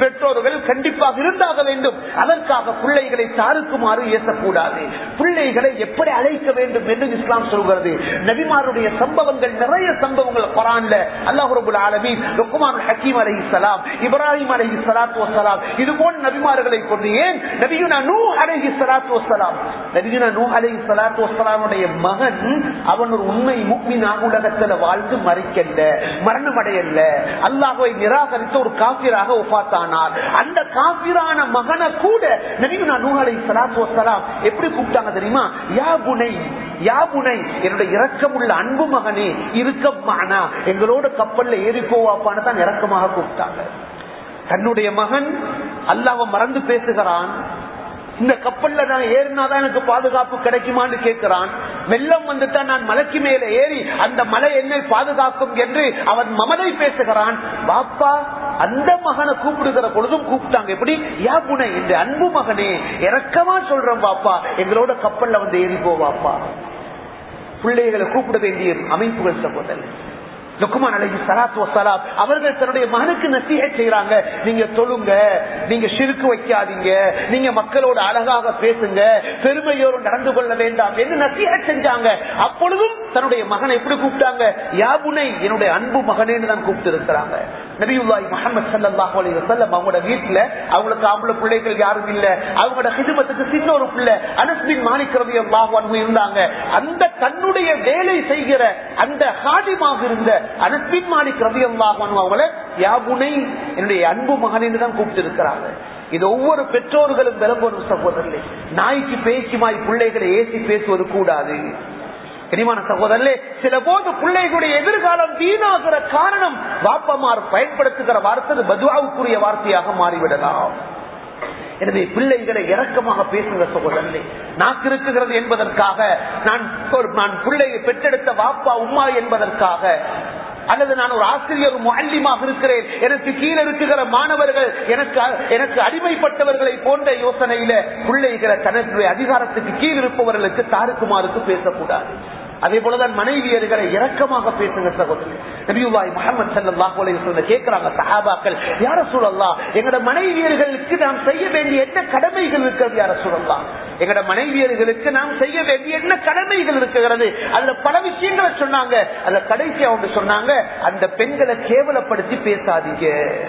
பெற்றோர்கள் கண்டிப்பாக இருந்தாக வேண்டும் அதற்காக பிள்ளைகளை தாருக்குமாறு ஏசக்கூடாது பிள்ளைகளை எப்படி அழைக்க வேண்டும் என்று இஸ்லாம் சொல்கிறது நபிமாருடைய சம்பவங்கள் நிறைய சம்பவங்கள் குரான்ல அல்லாஹ் ரபுல் ஆலமீன் லுக்மான் ஹக்கீம் அலைஹிஸ்ஸலாம் இப்ராஹிம் அலைஹிஸ்ஸலாத்து வஸ்ஸலாம் இது போன்ற நபிமார்களை கொண்டு ஏன் நபியுனா நூ அலைஹிஸ்ஸலாத்து வஸ்ஸலாம் நபியுனா நூ அலைஹிஸ்ஸலாத்து வஸ்ஸலாமுடைய மகன் அவன் ஒரு உண்மை முக்மினாக உலகத்துல வாழ்ந்து மறிக்கல்ல மரணம் அடையல்ல அல்லாஹ்வை நிராகரித்த ஒரு காபிராக ஒப்பாத்தானார் அந்த காபிரான மகனை கூட நபியுனா நூ அலைஹிஸ்ஸலாத்து வஸ்ஸலாம் எப்படி கூப்பிட்டாங்க தெரியுமா யா புனை யா புனை என்னுடைய இரக்கமுள்ள அன்பு மகனே இருக்கமானா எங்களோட கப்பல்ல ஏறி போவாப்பான்னு தான் இறக்கமாக கூப்பிட்டாங்க தன்னுடைய மகன் அல்லாஹ்வை மறந்து பேசுகிறான் இந்த கப்பல்ல நான் ஏறினாதான் எனக்கு பாதுகாப்பு கிடைக்குமான்னு கேட்கிறான் வெள்ளம் வந்துட்டா நான் மலைக்கு மேல ஏறி அந்த மலை என்னை பாதுகாக்கும் என்று அவன் மமதை பேசுகிறான் பாப்பா அந்த மகனை கூப்பிடுகிற பொழுதும் கூப்பிட்டாங்க எப்படி யா புனை இந்த அன்பு மகனே இறக்கமா சொல்றேன் பாப்பா எங்களோட கப்பல்ல வந்து ஏறி போவாப்பா பிள்ளைகளை கூப்பிட வேண்டிய அமைப்புகள் சகோதரர் லுக்குமான் அலஹி சலாத்து வசலாம் அவர்கள் தன்னுடைய மகனுக்கு நசிகை செய்யறாங்க நீங்க தொழுங்க நீங்க சிறுக்கு வைக்காதீங்க நீங்க மக்களோட அழகாக பேசுங்க பெருமையோடு நடந்து கொள்ள வேண்டாம் என்று நசிகை செஞ்சாங்க அப்பொழுதும் தன்னுடைய மகனை எப்படி கூப்பிட்டாங்க யாபுனை என்னுடைய அன்பு மகனேன்னு தான் கூப்பிட்டு இருக்கிறாங்க நபியுல்லாய் முகமது சல்லாஹ் அலி வசல்லம் அவங்களோட வீட்டுல அவங்களுக்கு ஆம்பளை பிள்ளைகள் யாரும் இல்ல அவங்களோட ஹிதுமத்துக்கு சின்ன ஒரு பிள்ளை அனஸ்பின் மாணிக் ரவி அல்லாஹ் இருந்தாங்க அந்த தன்னுடைய வேலை செய்கிற அந்த ஹாதிமாக இருந்த அனஸ்பின் மாலிக் ரவி அல்லாஹ் அவங்கள யாபுனை என்னுடைய அன்பு மகனின்னு தான் கூப்பிட்டு இருக்கிறாங்க இது ஒவ்வொரு பெற்றோர்களும் விளம்பரம் சகோதரர்களே நாய்க்கு பேச்சுமாய் பிள்ளைகளை ஏசி பேசுவது கூடாது கனிமான சகோதரர்களே சில போது பிள்ளைகளுடைய எதிர்காலம் வீணாகிற காரணம் வாப்பமார் பயன்படுத்துகிற வார்த்தை பதுவாவுக்குரிய வார்த்தையாக மாறிவிடலாம் எனவே பிள்ளைகளை இறக்கமாக பேசுங்க சகோதரர்களே நாக்கு இருக்குகிறது என்பதற்காக நான் நான் பிள்ளையை பெற்றெடுத்த வாப்பா உமா என்பதற்காக அல்லது நான் ஒரு ஆசிரியர் முல்லிமாக இருக்கிறேன் எனக்கு கீழே இருக்குகிற மாணவர்கள் எனக்கு எனக்கு அடிமைப்பட்டவர்களை போன்ற யோசனையில பிள்ளைகளை தனது அதிகாரத்துக்கு கீழ் இருப்பவர்களுக்கு தாருக்குமாருக்கு பேசக்கூடாது அதே போலதான் மனைவியர்களை இறக்கமாக பேசுங்க சகோதரி நபியுல்லாய் முகமது சல்லாஹ் சொல்ல கேட்கிறாங்க சஹாபாக்கள் யார சூழல்லாம் எங்கட மனைவியர்களுக்கு நாம் செய்ய வேண்டிய என்ன கடமைகள் இருக்கிறது யார சூழல்லாம் எங்கட மனைவியர்களுக்கு நாம் செய்ய வேண்டிய என்ன கடமைகள் இருக்கிறது அதுல பல விஷயங்களை சொன்னாங்க அதுல கடைசி அவங்க சொன்னாங்க அந்த பெண்களை கேவலப்படுத்தி பேசாதீங்க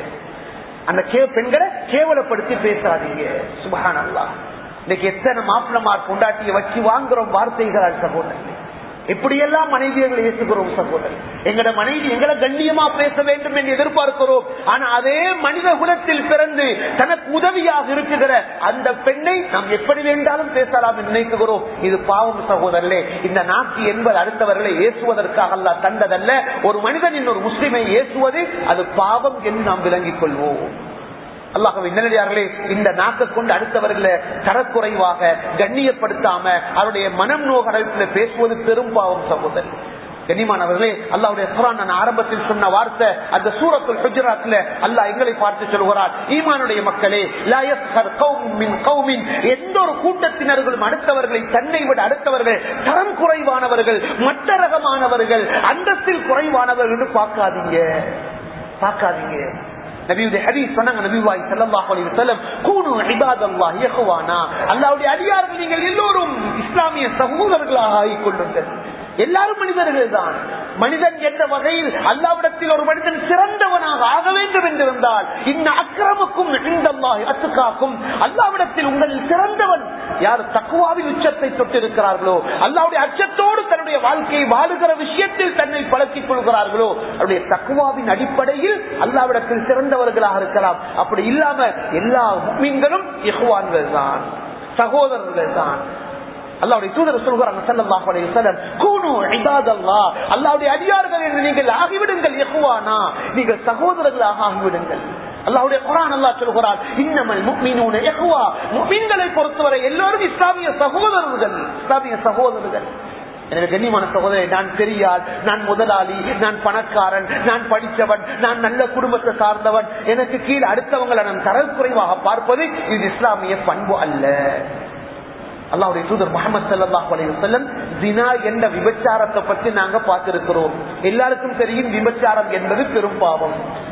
அந்த பெண்களை கேவலப்படுத்தி பேசாதீங்க சுபகான் அல்லா இன்னைக்கு எத்தனை மாப்பிளமார் கொண்டாட்டிய வச்சு வாங்குறோம் வார்த்தைகள் சகோதரர்கள் எப்படியெல்லாம் மனைவியர்களை ஏசுகிறோம் சகோதரர் எங்கட மனைவி எங்களை கண்ணியமா பேச வேண்டும் என்று எதிர்பார்க்கிறோம் ஆனா அதே மனித குலத்தில் பிறந்து தனக்கு உதவியாக இருக்குகிற அந்த பெண்ணை நாம் எப்படி வேண்டாலும் பேசலாம் என்று நினைக்கிறோம் இது பாவம் சகோதரர்களே இந்த நாக்கு என்பது அடுத்தவர்களை ஏசுவதற்காக அல்ல தந்ததல்ல ஒரு மனிதன் இன்னொரு முஸ்லிமை ஏசுவது அது பாவம் என்று நாம் விளங்கிக் கொள்வோம் அல்லாஹவை நல்லடியார்களே இந்த நாக்க கொண்டு அடுத்தவர்களை தரக்குறைவாக கண்ணியப்படுத்தாம அவருடைய மனம் நோகரத்துல பேசுவது பெரும் பாவம் சகோதரி கண்ணியமானவர்களே அல்லாவுடைய குரான் நான் ஆரம்பத்தில் சொன்ன வார்த்தை அந்த சூரத்துல் ஹுஜராத்ல அல்லாஹ் எங்களை பார்த்து சொல்கிறார் ஈமானுடைய மக்களே எந்த ஒரு கூட்டத்தினர்களும் அடுத்தவர்களை தன்னை விட அடுத்தவர்கள் தரம் குறைவானவர்கள் மற்ற ரகமானவர்கள் அந்தஸ்தில் குறைவானவர்கள் என்று பார்க்காதீங்க பார்க்காதீங்க நபியுடைய ஹதீஸ் சொன்னாங்க நபிவாய் ஸல்லல்லாஹு அலைஹி வஸல்லம் கூனு இபாதல்லாஹ் இஹ்வானா அல்லாஹ்வுடைய அடியார்கள் நீங்கள் எல்லோரும் இஸ்லாமிய சகோதரர்களாக ஆகிக் கொள்ளுங்கள் எல்லாரும் மனிதர்கள் தான் மனிதன் என்ற வகையில் அல்லாவிடத்தில் ஒரு மனிதன் சிறந்தவனாக ஆக வேண்டும் என்றிருந்தால் இந்த அக்கிரமுக்கும் அத்துக்காக்கும் அல்லாவிடத்தில் உங்களில் சிறந்தவன் யார் தக்குவாவின் உச்சத்தை தொட்டிருக்கிறார்களோ அல்லாவுடைய அச்சத்தோடு தன்னுடைய வாழ்க்கையை வாழுகிற விஷயத்தில் தன்னை பழக்கிக் கொள்கிறார்களோ அவருடைய தக்குவாவின் அடிப்படையில் அல்லாவிடத்தில் சிறந்தவர்களாக இருக்கலாம் அப்படி இல்லாம எல்லா மீன்களும் இஹ்வான்கள் தான் சகோதரர்கள் தான் அல்லாவுடைய தூதர் சொல்கிறாங்க ஸல்லல்லாஹு அலைஹி வஸல்லம் கூனு இபாதல்லாஹ் அல்லாஹ்வுடைய அடியார்கள் என்று நீங்கள் ஆகிவிடுங்கள் இஹ்வானா நீங்கள் சகோதரர்களாக ஆகிவிடுங்கள் அல்லாஹ்வுடைய குர்ஆன் அல்லாஹ் சொல்கிறார் இன்னமல் முஃமினூன இஹ்வா முஃமின்களை பொறுத்தவரை எல்லோரும் இஸ்லாமிய சகோதரர்கள் இஸ்லாமிய சகோதரர்கள் எனவே கண்ணியமான சகோதரி நான் பெரியாள் நான் முதலாளி நான் பணக்காரன் நான் படித்தவன் நான் நல்ல குடும்பத்தை சார்ந்தவன் எனக்கு கீழ் அடுத்தவங்களை நான் தரக்குறைவாக பார்ப்பது இது இஸ்லாமிய பண்பு அல்ல அல்லாவுடைய தூதர் முகமது சல்லாஹ் அலைவசல்லம் தினா என்ற விபச்சாரத்தை பற்றி நாங்க பார்த்திருக்கிறோம் எல்லாருக்கும் தெரியும் விபச்சாரம் என்பது பெரும் பாவம்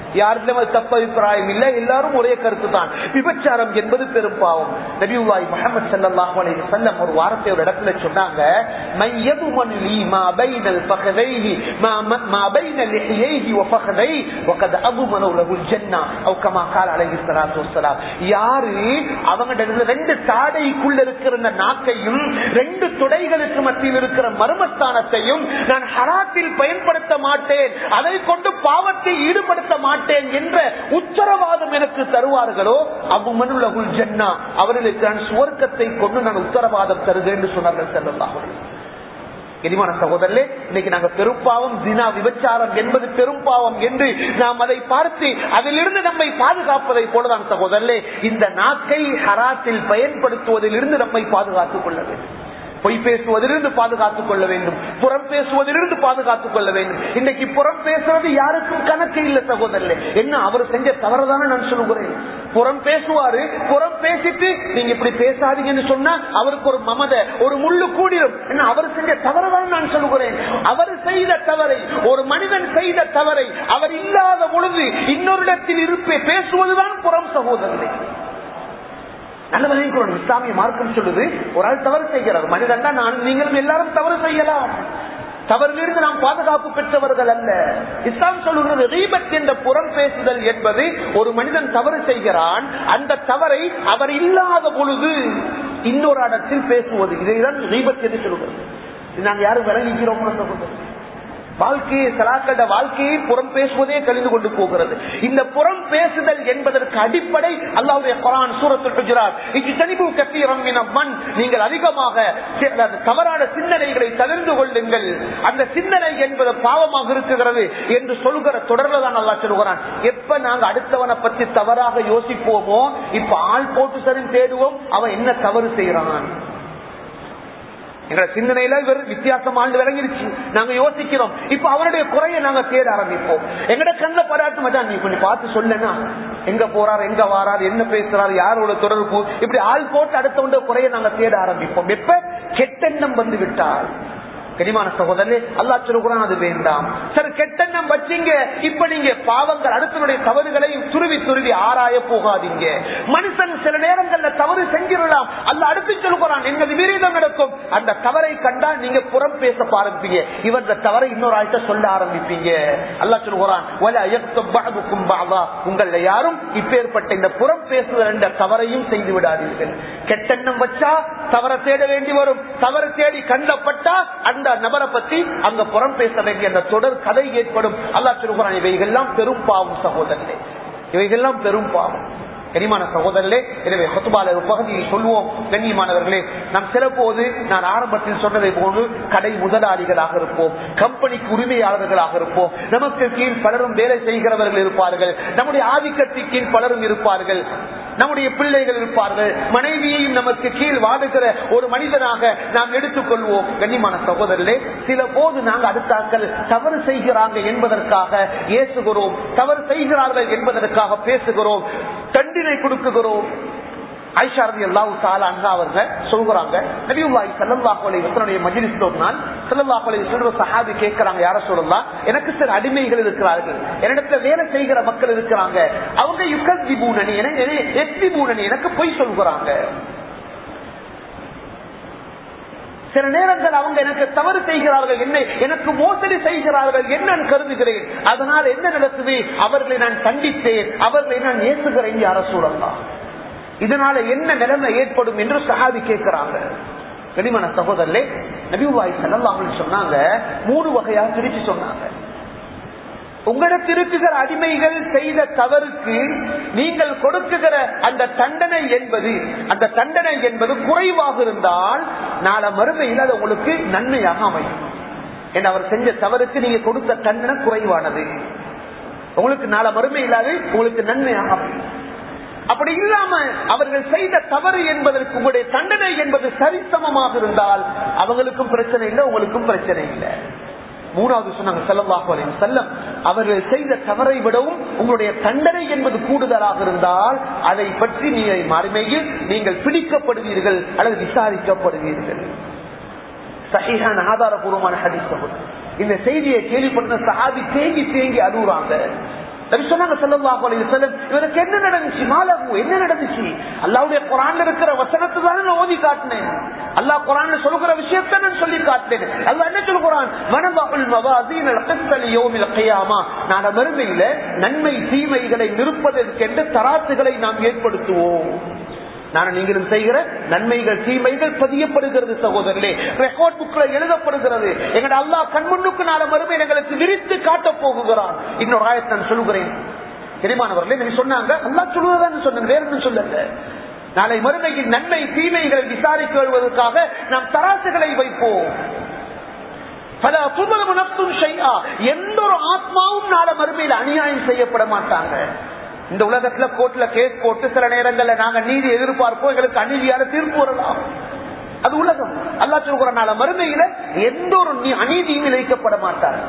யாருக்கும் அது தப்பு அபிப்பிராயம் இல்லை எல்லாரும் ஒரே கருத்து தான் விபச்சாரம் என்பது பெரும் பாவம் நபியுல்லாய் முகமது சல்லாஹ் அலைஹி வஸல்லம் ஒரு வாரத்தை ஒரு இடத்துல சொன்னாங்க மையதுமன் லீ மா பைனல் ஃபഖதைஹி மா மா பைன லிஹியைஹி வ ஃபഖதை வகத் அபுமனு லஹுல் ஜன்னah அவ் கமா قال عليه الصلاه والسلام யாரு அவங்க ரெண்டு தாடைக்குள்ள இருக்கிற இந்த நாக்கையும் ரெண்டு துடைகளுக்கு மத்தியில் இருக்கிற மர்மஸ்தானத்தையும் நான் ஹராத்தில் பயன்படுத்த மாட்டேன் அதை கொண்டு பாவத்தை ஈடுபடுத்த மாட்டேன் என்ற உத்தரவாதம் எனக்கு தருவார்களோ அபு மனுலகுல் ஜன்னா அவர்களுக்கு நான் சுவர்க்கத்தை கொண்டு நான் உத்தரவாதம் தருகிறேன் என்று சொன்னார்கள் செல்லலாம் கெரிமான சகோதரே இன்னைக்கு நாங்க பெரும்பாவம் தினா விபச்சாரம் என்பது பெரும்பாவம் என்று நாம் அதை பார்த்து அதிலிருந்து நம்மை பாதுகாப்பதை போலதான் சகோதரே இந்த நாக்கை ஹராத்தில் பயன்படுத்துவதிலிருந்து நம்மை பாதுகாத்துக் கொள்ள வேண்டும் பொய் பேசுவதிலிருந்து பாதுகாத்துக் கொள்ள வேண்டும் புறம் பேசுவதிலிருந்து பாதுகாத்துக் கொள்ள வேண்டும் இன்னைக்கு புறம் பேசுறது யாருக்கும் கணக்கு இல்லை சகோதரர்களே என்ன அவர் செஞ்ச தவறுதானே நான் சொல்லுகிறேன் புறம் பேசுவாரு புறம் பேசிட்டு நீங்க இப்படி பேசாதீங்கன்னு சொன்னா அவருக்கு ஒரு மமத ஒரு முள்ளு கூடிரும் என்ன அவர் செஞ்ச தவறுதான் நான் சொல்லுகிறேன் அவர் செய்த தவறை ஒரு மனிதன் செய்த தவறை அவர் இல்லாத பொழுது இன்னொரு இடத்தில் இருப்பே பேசுவதுதான் புறம் சகோதரர்களே நல்ல விளைவிக்கணும் இஸ்லாமிய மார்க்கம் சொல்லுது ஒரு ஆள் தவறு செய்கிறார் மனிதன் தான் நான் நீங்களும் எல்லாரும் தவறு செய்யலாம் தவறிலிருந்து நாம் பாதுகாப்பு பெற்றவர்கள் அல்ல இஸ்லாம் சொல்லுகிறது ரீபத் என்ற புறம் பேசுதல் என்பது ஒரு மனிதன் தவறு செய்கிறான் அந்த தவறை அவர் இல்லாத பொழுது இன்னொரு இடத்தில் பேசுவது இதைதான் ரீபத் என்று சொல்லுகிறது நாங்கள் யாரும் விளங்கிக்கிறோம் சொல்லுகிறது வாழ்க்கையை சலாக்கட வாழ்க்கையை புறம் பேசுவதே கழிந்து கொண்டு போகிறது இந்த புறம் பேசுதல் என்பதற்கு அடிப்படை அல்லாவுடைய குரான் சூரத்தில் மண் நீங்கள் அதிகமாக தவறான சிந்தனைகளை தவிர்த்து கொள்ளுங்கள் அந்த சிந்தனை என்பது பாவமாக இருக்குகிறது என்று சொல்கிற தொடர்ல தான் நல்லா சொல்கிறான் எப்ப நாங்க அடுத்தவனை பத்தி தவறாக யோசிப்போமோ இப்ப ஆள் போட்டு சரி தேடுவோம் அவன் என்ன தவறு செய்யறான் எங்க சிந்தனையில வெறும் வித்தியாசம் ஆண்டு விளங்கிருச்சு நாங்க யோசிக்கிறோம் இப்ப அவருடைய குறைய நாங்க தேட ஆரம்பிப்போம் எங்கட கண்ண பராட்டு மச்சான் நீ கொஞ்சம் பார்த்து சொல்லுனா எங்க போறாரு எங்க வாராரு என்ன பேசுறாரு யாரோட தொடர்பு இப்படி ஆள் போட்டு அடுத்தவண்ட குறைய நாங்க தேட ஆரம்பிப்போம் எப்ப கெட்டெண்ணம் வந்து விட்டால் கனிமான சகோதரே அல்லா சொல்லுகிறான் அது வேண்டாம் சரி கெட்டெண்ணம் வச்சீங்க இப்ப நீங்க பாவங்கள் அடுத்தனுடைய தவறுகளை துருவி துருவி ஆராய போகாதீங்க மனுஷன் சில நேரங்கள்ல தவறு செஞ்சிடலாம் அல்ல அடுத்து சொல்லுகிறான் எங்க விபரீதம் நடக்கும் அந்த தவறை கண்டா நீங்க புறம் பேச ஆரம்பிப்பீங்க இவர் இந்த தவறை இன்னொரு ஆள்கிட்ட சொல்ல ஆரம்பிப்பீங்க அல்லா சொல்லுகிறான் உங்கள யாரும் இப்பேற்பட்ட இந்த புறம் பேசுதல் என்ற தவறையும் செய்து விடாதீர்கள் கெட்டெண்ணம் வச்சா தவற தேட வேண்டி வரும் தவறு தேடி கண்டப்பட்டா அந்த நபரை பத்தி அங்க புறம் பேச வேண்டிய அந்த தொடர் கதை ஏற்படும் அல்லா சொல்லுகிறான் இவைகள்லாம் பெரும் பாவம் சகோதரர்களே இவைகள்லாம் பெரும் பாவம் கனிமான சகோதரர்களே எனவே ஹொத்துபால ஒரு பகுதியை சொல்வோம் கண்ணியமானவர்களே நாம் சிறப்போது நான் ஆரம்பத்தில் சொன்னதை போன்று கடை முதலாளிகளாக இருப்போம் கம்பெனிக்கு உரிமையாளர்களாக இருப்போம் நமக்கு கீழ் பலரும் வேலை செய்கிறவர்கள் இருப்பார்கள் நம்முடைய ஆதிக்கத்தின் கீழ் பலரும் இருப்பார்கள் நம்முடைய பிள்ளைகள் இருப்பார்கள் மனைவியையும் நமக்கு கீழ் வாடுகிற ஒரு மனிதனாக நாம் எடுத்துக்கொள்வோம் கண்ணியமான சகோதரர்களே சில போது நாங்கள் அடுத்தாக்கள் தவறு செய்கிறாங்க என்பதற்காக ஏசுகிறோம் தவறு செய்கிறார்கள் என்பதற்காக பேசுகிறோம் தண்டினை கொடுக்குகிறோம் ஐஷாரதி அல்லாஹு தாலா அவங்க சொல்கிறாங்க நபியுல்லாஹி ஸல்லல்லாஹு அலைஹி வஸல்லம் மஜ்லிஸ்ல ஒரு நாள் ஸல்லல்லாஹு அலைஹி வஸல்லம் சஹாபி கேக்குறாங்க யார சொல்லலாம் எனக்கு சில அடிமைகள் இருக்கிறார்கள் என்னிடத்துல வேலை செய்கிற மக்கள் இருக்கிறாங்க அவங்க யுகதிபூனனி எத்திபூனனி எனக்கு பொய் சொல்கிறாங்க சில நேரங்கள் அவங்க எனக்கு தவறு செய்கிறார்கள் என்ன எனக்கு மோசடி செய்கிறார்கள் என்ன கருதுகிறேன் அதனால் என்ன நடக்குது அவர்களை நான் கண்டித்தேன் அவர்களை நான் ஏசுகிறேன் யார சூழல்லாம் இதனால என்ன நிலைமை ஏற்படும் என்று சஹாபி கேட்கிறாங்க கனிமன சகோதரர்களே நபிவாய் செல்லலாம் சொன்னாங்க மூணு வகையா பிரிச்சு சொன்னாங்க உங்களுக்கு இருக்குகிற அடிமைகள் செய்த தவறுக்கு நீங்கள் கொடுக்குகிற அந்த தண்டனை என்பது அந்த தண்டனை என்பது குறைவாக இருந்தால் நாள மறுமையில் அது உங்களுக்கு நன்மையாக அமையும் என்று அவர் செஞ்ச தவறுக்கு நீங்க கொடுத்த தண்டனை குறைவானது உங்களுக்கு நாள மறுமை இல்லாது உங்களுக்கு நன்மையாக அமையும் அப்படி இல்லாம அவர்கள் செய்த தவறு என்பதற்கு உங்களுடைய தண்டனை என்பது சரிசமமாக இருந்தால் அவங்களுக்கும் பிரச்சனை இல்லை உங்களுக்கும் பிரச்சனை இல்லை மூணாவது சொன்னாங்க செல்லவாக செல்லம் அவர்கள் செய்த தவறை விடவும் உங்களுடைய தண்டனை என்பது கூடுதலாக இருந்தால் அதை பற்றி நீங்கள் மறுமையில் நீங்கள் பிடிக்கப்படுவீர்கள் அல்லது விசாரிக்கப்படுவீர்கள் சகிஹான ஆதாரபூர்வமான ஹதீஸ் இந்த செய்தியை கேள்விப்பட்ட சஹாபி தேங்கி தேங்கி அழுகுறாங்க நபி சொன்னாங்க ஸல்லல்லாஹு அலைஹி வஸல்லம் இவருக்கு என்ன நடந்துச்சு மாலகு என்ன நடந்துச்சு அல்லாஹ்வுடைய குர்ஆன்ல இருக்கிற வசனத்தை தானே நான் ஓதி காட்டினேன் அல்லாஹ் குர்ஆன்ல சொல்லுகிற விஷயத்தை நான் சொல்லி காட்டினேன் அல்லாஹ் என்ன சொல்லுகிறான் வனபுல் மவாசீன் القسط ليوم القيامه நாள மறுமையில நன்மை தீமைகளை நிறுப்பதற்கென்று தராசுகளை நாம் ஏற்படுத்துவோம் நான் நீங்களும் செய்கிற நன்மைகள் தீமைகள் பதியப்படுகிறது சகோதரர்களே ரெக்கார்ட் புக்ல எழுதப்படுகிறது எங்கட அல்லாஹ் கண்முன்னுக்கு நாள மறுமை எங்களுக்கு விரித்து காட்டப் போகுகிறான் இன்னொரு ஆயத்தை நான் சொல்லுகிறேன் தெரியுமானவர்களே நீங்க சொன்னாங்க அல்லா சொல்லுவதான் சொன்னாங்க வேற எதுவும் சொல்லல நாளை மறுமையில் நன்மை தீமைகளை விசாரிக்க வருவதற்காக நாம் தராசுகளை வைப்போம் பல சுமரமு நப்தும் ஷைஆ. எந்த ஒரு ஆத்மாவும் நாள மறுமையில் அநியாயம் செய்யப்பட மாட்டாங்க இந்த உலகத்துல கோர்ட்ல கேஸ் போட்டு சில நேரங்கள்ல நாங்க நீதி எதிர்பார்ப்போம் எங்களுக்கு அநீதியான தீர்ப்பு வரலாம் அது உலகம் அல்லா சொல்கிற நாள மறுமையில எந்த ஒரு நீ- அநீதியும் இழைக்கப்பட மாட்டார்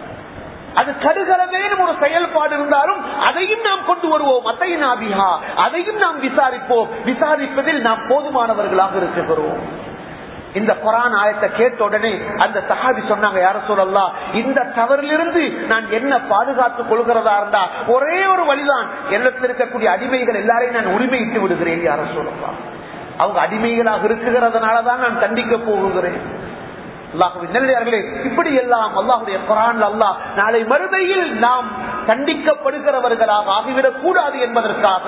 அது கடுகளவேனும் ஒரு செயல்பாடு இருந்தாலும் அதையும் நாம் கொண்டு வருவோம் அத்தை நாபிஹா அதையும் நாம் விசாரிப்போம் விசாரிப்பதில் நாம் போதுமானவர்களாக இருக்கிறோம் இந்த குரான் ஆயத்தை கேட்ட உடனே அந்த சஹாபி சொன்னாங்க யார சொல்லலாம் இந்த தவறிலிருந்து நான் என்ன பாதுகாத்துக் கொள்கிறதா இருந்தா ஒரே ஒரு வழிதான் எண்ணத்தில் இருக்கக்கூடிய அடிமைகள் எல்லாரையும் நான் உரிமையிட்டு விடுகிறேன் யார சொல்லலாம் அவங்க அடிமைகளாக இருக்குகிறதுனாலதான் நான் தண்டிக்க போகுகிறேன் அல்லாஹுவின் நல்லடியார்களே இப்படி எல்லாம் அல்லாஹுடைய குரான் அல்லாஹ் நாளை மறுமையில் நாம் தண்டிக்கப்படுகிறவர்களாக ஆகிவிடக் கூடாது என்பதற்காக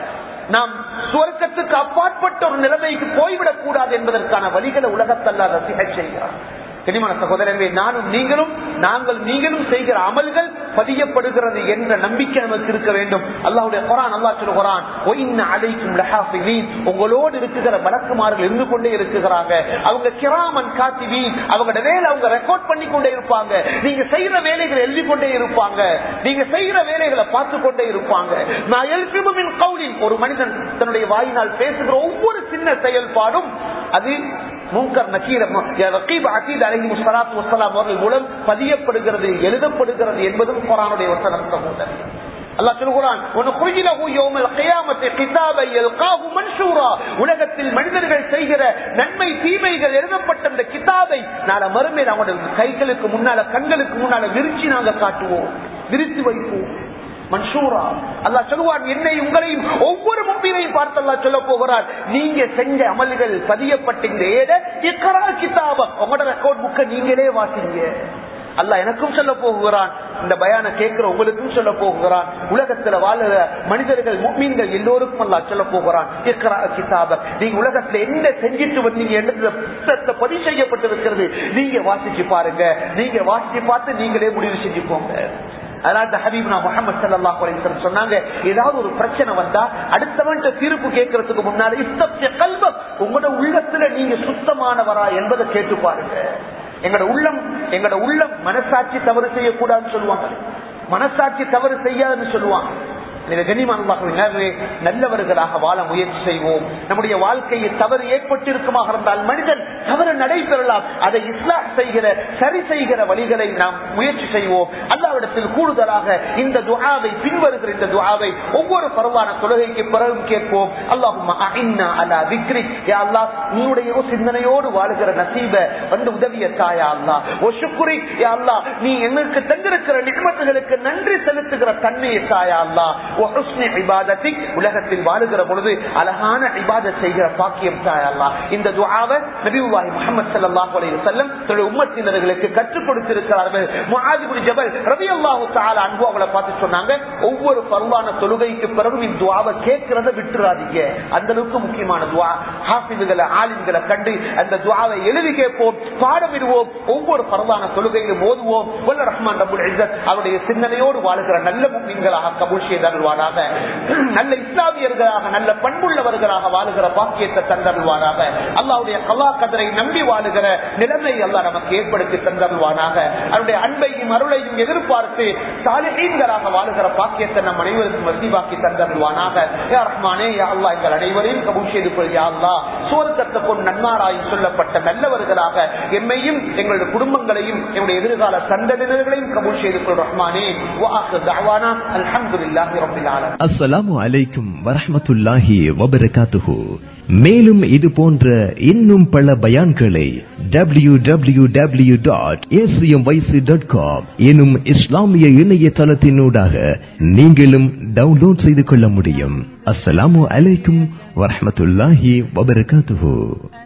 நாம் சுவர்க்கத்துக்கு அப்பாற்பட்ட ஒரு நிலைமைக்கு போய்விடக் கூடாது என்பதற்கான வழிகளை உலகத்தல்ல ரசிக செய்கிறார் கனிமன சகோதரர்களே நானும் நீங்களும் நாங்கள் நீங்களும் செய்கிற அமல்கள் பதியப்படுகிறது என்ற நம்பிக்கை நமக்கு இருக்க வேண்டும் அல்லாஹுடைய குரான் அல்லா சொல்லுகிறான் ஒயின்ன அலைக்கும் லஹாஃபிதீன் உங்களோடு இருக்குகிற வழக்குமார்கள் இருந்து கொண்டே இருக்குகிறாங்க அவங்க கிராமன் காத்திவி அவங்களோட வேலை அவங்க ரெக்கார்ட் பண்ணி கொண்டே இருப்பாங்க நீங்க செய்யற வேலைகளை எழுதி கொண்டே இருப்பாங்க நீங்க செய்யற வேலைகளை பார்த்து கொண்டே இருப்பாங்க நான் எழுப்பிமின் கவுலில் ஒரு மனிதன் தன்னுடைய வாயினால் பேசுகிற ஒவ்வொரு சின்ன செயல்பாடும் அது முன்கர் நக்கீரம் ரகீப் அகீத் அலஹி முஸ்லாத் வசலாம் அவர்கள் மூலம் பதியப்படுகிறது எழுதப்படுகிறது என்பதும் குரானுடைய வசனம் சகோதரர் அல்லாஹ் சொல்கிறான் "வனுக்ரிஜுலஹு யௌமல் கியாமத்தி கிதாபன் யல்காஹு மன்ஷூரா." உலகத்தில் மனிதர்கள் செய்கிற நன்மை தீமைகள் எழுதப்பட்ட அந்த கிதாபை நாள மறுமையில் அவங்களுடைய கைகளுக்கு முன்னால கண்களுக்கு முன்னால விரிச்சு நாங்க காட்டுவோம் விரித்து வைப்போம் மன்சூரா அல்லா சொல்லுவான் என்னை உங்களையும் ஒவ்வொரு மும்பினையும் பார்த்து அல்லா சொல்ல போகிறார் நீங்க செஞ்ச அமல்கள் பதியப்பட்ட இந்த ஏட இக்கரா கிதாபம் உங்களோட ரெக்கார்ட் புக்கை நீங்களே வாசிங்க அல்ல எனக்கும் சொல்ல போகிறான் இந்த பயான கேட்கிற உங்களுக்கும் சொல்ல போகிறான் உலகத்துல வாழுற மனிதர்கள் மீன்கள் எல்லோருக்கும் அல்லா சொல்ல போகிறான் இக்கரா கிதாப நீங்க உலகத்துல என்ன செஞ்சிட்டு வந்தீங்க என்ற புத்தகத்துல பதிவு செய்யப்பட்டிருக்கிறது நீங்க வாசிச்சு பாருங்க நீங்க வாசிச்சு பார்த்து நீங்களே முடிவு செஞ்சுக்கோங்க அதாவது ஹபீப்னா முகமது சல்லாஹ் அலிஸ்லம் சொன்னாங்க ஏதாவது ஒரு பிரச்சனை வந்தா அடுத்தவன் தீர்ப்பு கேட்கறதுக்கு முன்னால இஸ்தப்ய கல்வ உங்களோட உள்ளத்துல நீங்க சுத்தமானவரா என்பதை கேட்டு பாருங்க எங்களோட உள்ளம் எங்களோட உள்ளம் மனசாட்சி தவறு செய்யக்கூடாதுன்னு சொல்லுவாங்க மனசாட்சி தவறு செய்யாதுன்னு சொல்லுவாங்க எனவே கண்ணியமானவர்களே, நல்லவர்களாக வாழ முயற்சி செய்வோம் நம்முடைய வாழ்க்கையில் தவறு ஏற்பட்டிருக்குமாக இருந்தால் மனிதன் தவறு நடைபெறலாம் அதை இஸ்லாம் செய்கிற சரி செய்கிற வழிகளை நாம் முயற்சி செய்வோம் அல்லாவிடத்தில் கூடுதலாக இந்த துஆவை பின்வருகிற இந்த துஆவை ஒவ்வொரு பரவான தொழுகைக்கு பிறகும் கேட்போம் அல்லாஹும் அலா விக்ரி யா அல்லாஹ் நீயுடைய சிந்தனையோடு வாழுகிற நசீப வந்து உதவிய தாயா அல்லாஹ் ஓ சுக்குரி யா அல்லாஹ் நீ எங்களுக்கு தந்திருக்கிற நிகமத்துகளுக்கு நன்றி செலுத்துகிற தன்மையை தாயா அல்லாஹ் ஓ ஹுஸ்னி இபாதத்தி உலகத்தில் வாழுகிற பொழுது அழகான இபாதத் செய்கிற பாக்கியம் தாயா அல்லாஹ் இந்த துஆவை நபியுல்லாஹி முஹம்மது ஸல்லல்லாஹு அலைஹி வஸல்லம் தன்னுடைய உம்மத்தினர்களுக்கு கற்றுக் கொடுத்திருக்கிறார்கள் முஆத் இப்னு ஜபல் ரலியல்லாஹு தஆலா அன்ஹு அவங்கள பார்த்து சொன்னாங்க ஒவ்வொரு பருவான தொழுகைக்கு பிறகு இந்த துஆவை கேட்கிறத விட்டுறாதீங்க அந்த அளவுக்கு முக்கியமான துஆ ஹாஃபிதுகளை ஆலிம்களை கண்டு அந்த துஆவை எழுதி கேட்போம் பாடமிடுவோம் ஒவ்வொரு பரவான தொழுகையிலும் ஓதுவோம் வல்ல ரஹ்மான் ரபுல் இஸ்ஸத் அவருடைய சிந்தனையோடு வாழுகிற நல்ல முக்மீன்களாக கபூல் செய்தருள்வாராக நல்ல இஸ்லாமியர்களாக நல்ல பண்புள்ளவர்களாக வாழுகிற பாக்கியத்தை தந்தருள்வாராக அல்லாவுடைய கலா கதரை நம்பி வாழுகிற நிலைமை அல்லாஹ் நமக்கு ஏற்படுத்தி தந்தருள்வானாக அவருடைய அன்பையும் அருளையும் எதிர்பார்த்து சாலிஹீன்களாக வாழுகிற பாக்கியத்தை நம் அனைவருக்கும் வசீவாக்கி தந்தருள்வானாக யா ரஹ்மானே யா அல்லாஹ் எங்கள் அனைவரையும் கபூல் செய்து கொள் யா அல்லாஹ் சுவர்க்கத்தை கொண்டு நன்மாராய் சொல்லப்பட்ட நல்லவர்களாக எம்மையும் எங்களுடைய குடும்பங்களையும் எங்களுடைய எதிர்கால சந்ததியினர்களையும் கபூல் செய்து கொள் ரஹ்மானே அல்ஹம்துலில்லாஹி ரப்பில் ஆலமீன் அஸ்ஸலாமு அலைக்கும் வரஹ்மத்துல்லாஹி வபரகாத்துஹு மேலும் இது போன்ற இன்னும் பல பயான்களை W W W dot dot com எனும் இஸ்லாமிய இணையதளத்தினூடாக நீங்களும் டவுன்லோட் செய்து கொள்ள முடியும் அஸ்ஸலாமு அலைக்கும் வரஹ்மத்துல்லாஹி வபரகாத்துஹு